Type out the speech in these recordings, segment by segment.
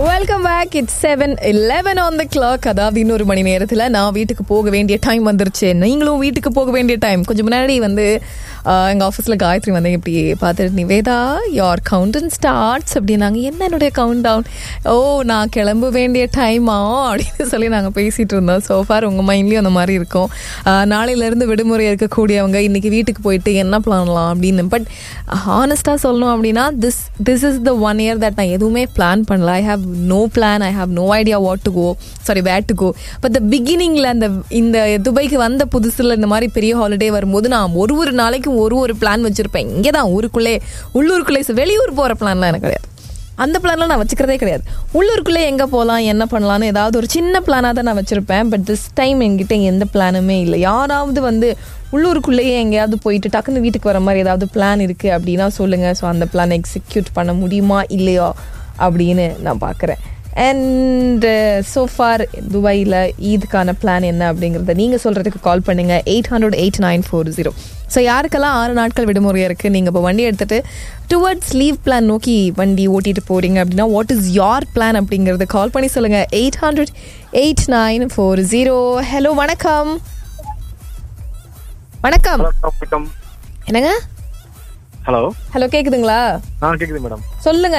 Welcome back it's seven eleven on the clock அதாவது இன்னொரு மணி நேரத்தில் நான் வீட்டுக்கு போக வேண்டிய டைம் வந்துருச்சு நீங்களும் வீட்டுக்கு போக வேண்டிய டைம் கொஞ்சம் முன்னாடி வந்து எங்கள் ஆஃபீஸில் காயத்ரி வந்து இப்படி பார்த்துட்டு நிவேதா யார் கவுண்டன் ஸ்டார்ட்ஸ் அப்படின்னாங்க என்ன என்னுடைய கவுண்ட் டவுன் ஓ நான் கிளம்ப வேண்டிய டைமா அப்படின்னு சொல்லி நாங்கள் பேசிகிட்டு இருந்தோம் சோஃபார் உங்கள் மைண்ட்லேயும் அந்த மாதிரி இருக்கும் ஆஹ் நாளையிலேருந்து விடுமுறை இருக்கக்கூடியவங்க இன்றைக்கி வீட்டுக்கு போயிட்டு என்ன பண்ணலாம் அப்படின்னு பட் ஹானஸ்ட்டாக சொல்லணும் அப்படின்னா this this is the one year that நான் எதுவுமே பிளான் பண்ணல I have no plan I have no idea what to go sorry what to go but the பிகினிங்கில் அந்த இந்த துபாய்க்கு வந்த புதுசில் இந்த மாதிரி பெரிய ஹாலிடே வரும்போது நான் ஒரு ஒரு நாளைக்கும் ஒரு ஒரு பிளான் வச்சுருப்பேன் இங்கே தான் ஊருக்குள்ளே உள்ளூருக்குள்ளே வெளியூர் போகிற பிளான்லாம் எனக்கு கிடையாது அந்த பிளான்லாம் நான் வச்சுக்கிறதே கிடையாது உள்ளூருக்குள்ளே எங்கே போகலாம் என்ன பண்ணலான்னு ஏதாவது ஒரு சின்ன பிளானாக தான் நான் வச்சுருப்பேன் பட் திஸ் டைம் என்கிட்ட எந்த பிளானுமே இல்லை யாராவது வந்து உள்ளூருக்குள்ளேயே எங்கேயாவது போயிட்டு டக்குன்னு வீட்டுக்கு வர மாதிரி ஏதாவது பிளான் இருக்குது அப்படின்னா சொல்லுங்கள் ஸோ அந்த பிளான் எக்ஸிக்யூட் பண்ண முடியுமா இல்லையா அப்படின்னு நான் பார்க்குறேன் அண்ட் ஸோ ஃபார் துபாயில் ஈதுக்கான பிளான் என்ன அப்படிங்கிறத நீங்கள் சொல்கிறதுக்கு கால் பண்ணுங்கள் eight hundred eight nine four zero so யாருக்கெல்லாம் ஆறு நாட்கள் விடுமுறை இருக்குது நீங்கள் இப்போ வண்டி எடுத்துகிட்டு டுவர்ட்ஸ் லீவ் பிளான் நோக்கி வண்டி ஓட்டிட்டு போகிறீங்க அப்படின்னா வாட் இஸ் யார் பிளான் அப்படிங்கிறத கால் பண்ணி சொல்லுங்கள் eight hundred eight nine four zero hello வணக்கம் வணக்கம் வணக்கம் என்னங்க ஹலோ ஹலோ கேக்குதுங்களா ஆ கேக்குது மேடம் சொல்லுங்க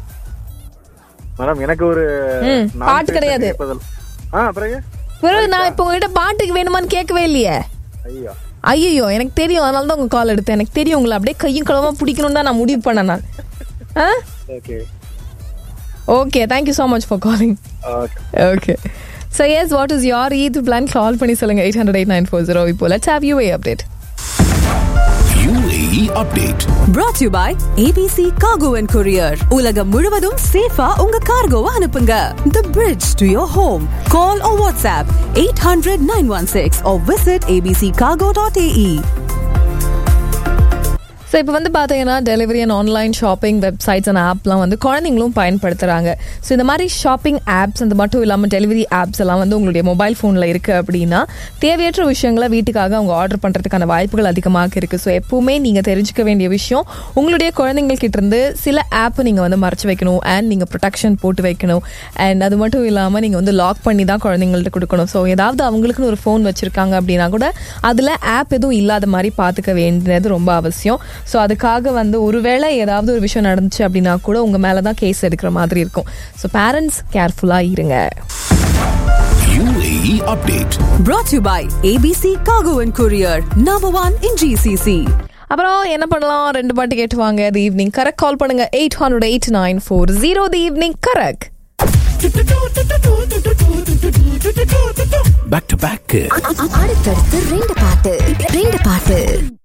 மேடம் எனக்கு ஒரு ம், நான் பாட்டு பேச கிடையாது. கேட்பதில். ஆ பிறகு பிறகு நான் இப்போ உங்ககிட்ட பாட்டுக்கு வேணுமான்னு கேட்கவே இல்லையே ஐயா ஐயோ எனக்கு தெரியும் அதனால தான் உங்க கால் எடுத்தேன் எனக்கு தெரியும் உங்களை அப்படியே கையும் களமா பிடிக்கணும் தான் நான் முடிவு பண்ணேன் நான் ஆ okay okay thank you so much for calling okay okay so yes what is யார் ஈத் பிளான் கால் பண்ணி சொல்லுங்க eight hundred eight nine four zero இப்போ let's have you a update UAE update. brought to you by ABC Cargo and Courier. உலகம் முழுவதும் சேஃபா உங்க கார்கோவை அனுப்புங்க. The bridge to your home. Call or WhatsApp 800-916 or visit abccargo.ae. So இப்போ வந்து பார்த்தீங்கன்னா delivery and online shopping websites and ஆப்லாம் வந்து குழந்தைங்களும் பயன்படுத்துகிறாங்க ஸோ இந்த மாதிரி ஷாப்பிங் ஆப்ஸ் அந்த மட்டும் இல்லாமல் டெலிவரி ஆப்ஸ் எல்லாம் வந்து உங்களுடைய மொபைல் ஃபோனில் இருக்குது அப்படின்னா தேவையற்ற விஷயங்களை வீட்டுக்காக அவங்க ஆர்டர் பண்ணுறதுக்கான வாய்ப்புகள் அதிகமாக இருக்குது ஸோ எப்பவுமே நீங்கள் தெரிஞ்சுக்க வேண்டிய விஷயம் உங்களுடைய குழந்தைங்கள்கிட்ட இருந்து சில ஆப்பை நீங்கள் வந்து மறைச்சு வைக்கணும் அண்ட் நீங்கள் ப்ரொடெக்ஷன் போட்டு வைக்கணும் அண்ட் அது மட்டும் இல்லாமல் நீங்கள் வந்து லாக் பண்ணி தான் குழந்தைங்கள்ட்ட கொடுக்கணும் ஸோ ஏதாவது அவங்களுக்குன்னு ஒரு ஃபோன் வச்சுருக்காங்க அப்படின்னா கூட அதில் ஆப் எதுவும் இல்லாத மாதிரி பார்த்துக்க வேண்டியது ரொம்ப அவசியம் ஸோ அதுக்காக வந்து ஒருவேளை ஏதாவது ஒரு விஷயம் நடந்துச்சு அப்படின்னா கூட உங்கள் மேலே தான் கேஸ் எடுக்கிற மாதிரி இருக்கும் ஸோ பேரண்ட்ஸ் கேர்ஃபுல்லாக இருங்க UAE update. Brought to you by ABC Cargo and Courier. Number one in GCC. அப்புறம் என்ன பண்ணலாம் ரெண்டு பாட்டு கேட்டுவாங்க தி ஈவினிங் கரெக்ட் கால் பண்ணுங்க eight hundred eight nine four zero the evening correct Back to back. அடுத்தடுத்து ரெண்டு பாட்டு ரெண்டு பாட்டு